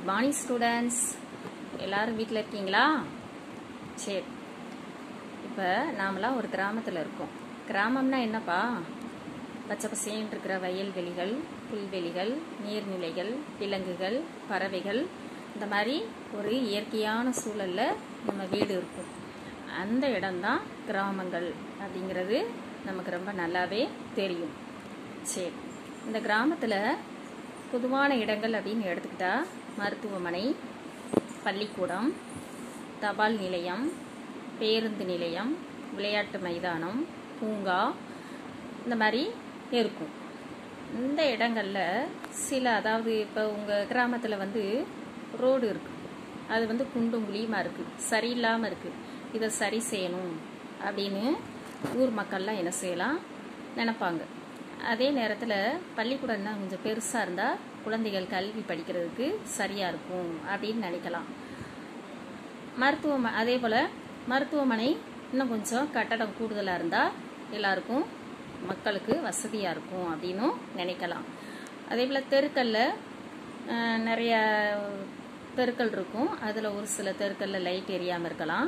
morning students எல்லாரும் வீட்டில் இருக்கீங்களா சரி இப்போ நாமெல்லாம் ஒரு கிராமத்தில் இருக்கோம் கிராமம்னா என்னப்பா பச்சை பசேன்னு இருக்கிற வயல்வெளிகள் புல்வெளிகள் நீர்நிலைகள் விலங்குகள் பறவைகள் இந்த மாதிரி ஒரு இயற்கையான சூழல்ல நம்ம வீடு இருக்கும் அந்த இடம்தான் கிராமங்கள் அப்படிங்கிறது நமக்கு ரொம்ப நல்லாவே தெரியும் சரி இந்த கிராமத்தில் பொதுவான இடங்கள் அப்படின்னு எடுத்துக்கிட்டா மருத்துவமனை பள்ளிக்கூடம் தபால் நிலையம் பேருந்து நிலையம் விளையாட்டு மைதானம் பூங்கா இந்த மாதிரி இருக்கும் இந்த இடங்கள்ல சில அதாவது இப்போ உங்கள் கிராமத்தில் வந்து ரோடு இருக்கு அது வந்து குண்டும் குழியுமா இருக்கு சரியில்லாமல் இருக்கு இதை சரி செய்யணும் அப்படின்னு ஊர் மக்கள்லாம் என்ன செய்யலாம் நினைப்பாங்க அதே நேரத்தில் பள்ளிக்கூடம்னா கொஞ்சம் பெருசாக இருந்தால் குழந்தைகள் கல்வி படிக்கிறதுக்கு சரியாக இருக்கும் அப்படின்னு நினைக்கலாம் மருத்துவமனை அதே போல் மருத்துவமனை இன்னும் கொஞ்சம் கட்டடம் கூடுதலாக இருந்தால் எல்லாருக்கும் மக்களுக்கு வசதியாக இருக்கும் அப்படின்னும் நினைக்கலாம் அதே போல் தெருக்களில் அஹ், நிறைய தெருக்கள் இருக்கும் அதில் ஒரு சில தெருக்களில் லைட் எரியாமல் இருக்கலாம்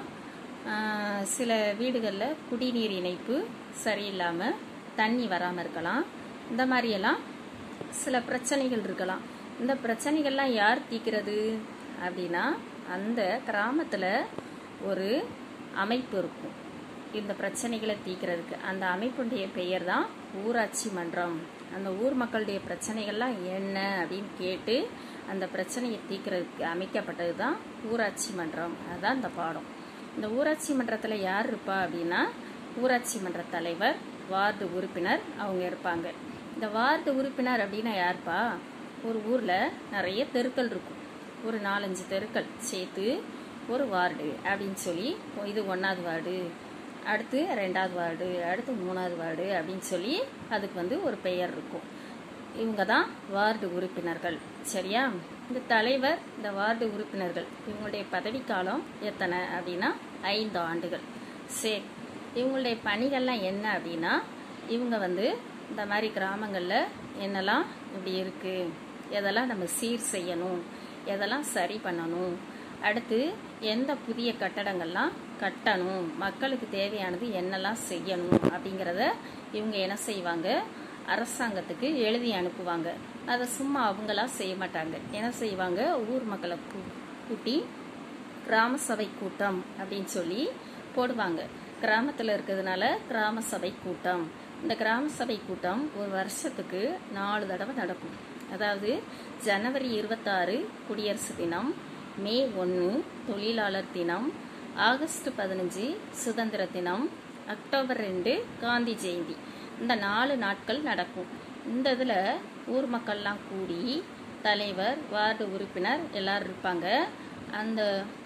அஹ், சில வீடுகளில் குடிநீர் இணைப்பு சரியில்லாமல் தண்ணி வராமல் இருக்கலாம் இந்த மாதிரியெல்லாம் சில பிரச்சனைகள் இருக்கலாம் இந்த பிரச்சனைகள்லாம் யார் தீர்க்கிறது அப்படின்னா அந்த கிராமத்தில் ஒரு அமைப்பு இருக்கும் இந்த பிரச்சனைகளை தீர்க்கிறதுக்கு அந்த அமைப்புடைய பெயர் தான் ஊராட்சி மன்றம் அந்த ஊர் மக்களுடைய பிரச்சனைகள்லாம் என்ன அப்படின்னு கேட்டு அந்த பிரச்சனையை தீர்க்கிறதுக்கு அமைக்கப்பட்டது தான் ஊராட்சி மன்றம் அதுதான் இந்த பாடம் இந்த ஊராட்சி மன்றத்தில் யார் இருப்பா அப்படின்னா ஊராட்சி மன்ற தலைவர் வார்டு உறுப்பினர் அவங்க இருப்பாங்க இந்த வார்டு உறுப்பினர் அப்படின்னா யாருப்பா ஒரு ஊரில் நிறைய தெருக்கள் இருக்கும் ஒரு நாலஞ்சு தெருக்கள் சேர்த்து ஒரு வார்டு அப்படின்னு சொல்லி இது ஒன்றாவது வார்டு அடுத்து ரெண்டாவது வார்டு அடுத்து மூணாவது வார்டு அப்படின்னு சொல்லி அதுக்கு வந்து ஒரு பெயர் இருக்கும் இவங்க தான் வார்டு உறுப்பினர்கள் சரியா இந்த தலைவர் இந்த வார்டு உறுப்பினர்கள் இவங்களுடைய பதவிக்காலம் எத்தனை அப்படின்னா ஐந்து ஆண்டுகள் சரி இவங்களுடைய பணிகள்லாம் என்ன அப்படின்னா இவங்க வந்து இந்த மாதிரி கிராமங்களில் என்னெல்லாம் இப்படி இருக்கு எதெல்லாம் நம்ம சீர் செய்யணும் எதெல்லாம் சரி பண்ணணும் அடுத்து எந்த புதிய கட்டடங்கள்லாம் கட்டணும் மக்களுக்கு தேவையானது என்னெல்லாம் செய்யணும் அப்படிங்கிறத இவங்க என்ன செய்வாங்க அரசாங்கத்துக்கு எழுதி அனுப்புவாங்க அதை சும்மா அவங்களா செய்ய மாட்டாங்க என்ன செய்வாங்க ஊர் மக்களை கூ- கூட்டி கிராம சபை கூட்டம் அப்படின்னு சொல்லி போடுவாங்க கிராமத்தில் இருக்கிறதுனால கிராம சபை கூட்டம் இந்த கிராம சபை கூட்டம் ஒரு வருஷத்துக்கு நாலு தடவை நடக்கும் அதாவது ஜனவரி இருபத்தாறு குடியரசு தினம் மே ஒன்று தொழிலாளர் தினம் ஆகஸ்ட் பதினஞ்சு சுதந்திர தினம் அக்டோபர் ரெண்டு காந்தி ஜெயந்தி இந்த நாலு நாட்கள் நடக்கும் இந்த இதில் ஊர் மக்கள்லாம் கூடி தலைவர் வார்டு உறுப்பினர் எல்லாரும் இருப்பாங்க அந்த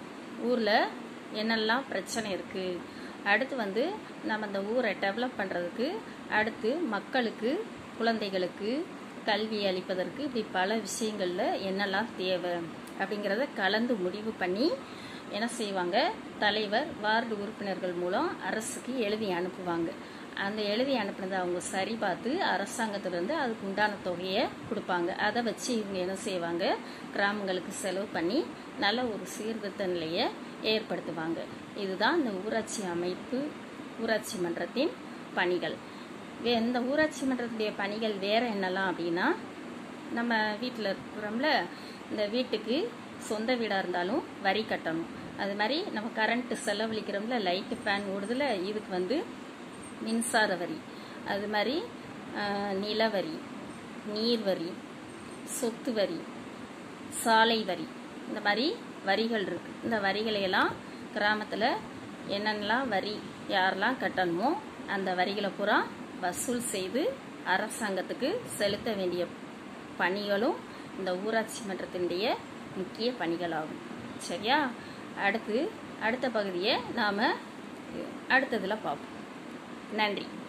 ஊரில் என்னெல்லாம் பிரச்சனை இருக்குது அடுத்து வந்து நம்ம அந்த ஊரை டெவலப் பண்ணுறதுக்கு அடுத்து மக்களுக்கு குழந்தைகளுக்கு கல்வி அளிப்பதற்கு இப்படி பல விஷயங்களில் என்னெல்லாம் தேவை அப்படிங்கிறத கலந்து முடிவு பண்ணி என்ன செய்வாங்க தலைவர் வார்டு உறுப்பினர்கள் மூலம் அரசுக்கு எழுதி அனுப்புவாங்க அந்த எழுதி அனுப்புனதை அவங்க சரி பார்த்து அரசாங்கத்திலேருந்து அதுக்கு உண்டான தொகையை கொடுப்பாங்க அதை வச்சு இவங்க என்ன செய்வாங்க கிராமங்களுக்கு செலவு பண்ணி நல்ல ஒரு சீர்திருத்த நிலையை ஏற்படுத்துவாங்க இதுதான் இந்த ஊராட்சி அமைப்பு ஊராட்சி மன்றத்தின் பணிகள் வே- இந்த ஊராட்சி மன்றத்துடைய பணிகள் வேற என்னலாம் அப்படின்னா நம்ம வீட்டில் இருக்கிறோம்ல இந்த வீட்டுக்கு சொந்த வீடாக இருந்தாலும் வரி கட்டணும் அது மாதிரி நம்ம கரண்ட் செலவழிக்கிறோம்ல லைட்டு ஃபேன் ஓடுதுல இதுக்கு வந்து மின்சார வரி அது மாதிரி ஆஹ், நிலவரி நீர் வரி சொத்து வரி சாலை வரி இந்த மாதிரி வரிகள் இருக்கு இந்த வரிகளையெல்லாம் கிராமத்தில் என்னென்னலாம் வரி யாரெல்லாம் கட்டணுமோ அந்த வரிகளை பூரா வசூல் செய்து அரசாங்கத்துக்கு செலுத்த வேண்டிய பணிகளும் இந்த ஊராட்சி மன்றத்தினுடைய முக்கிய பணிகளாகும் சரியா அடுத்து அடுத்த பகுதியை நாம் அடுத்ததில் பார்ப்போம் நன்றி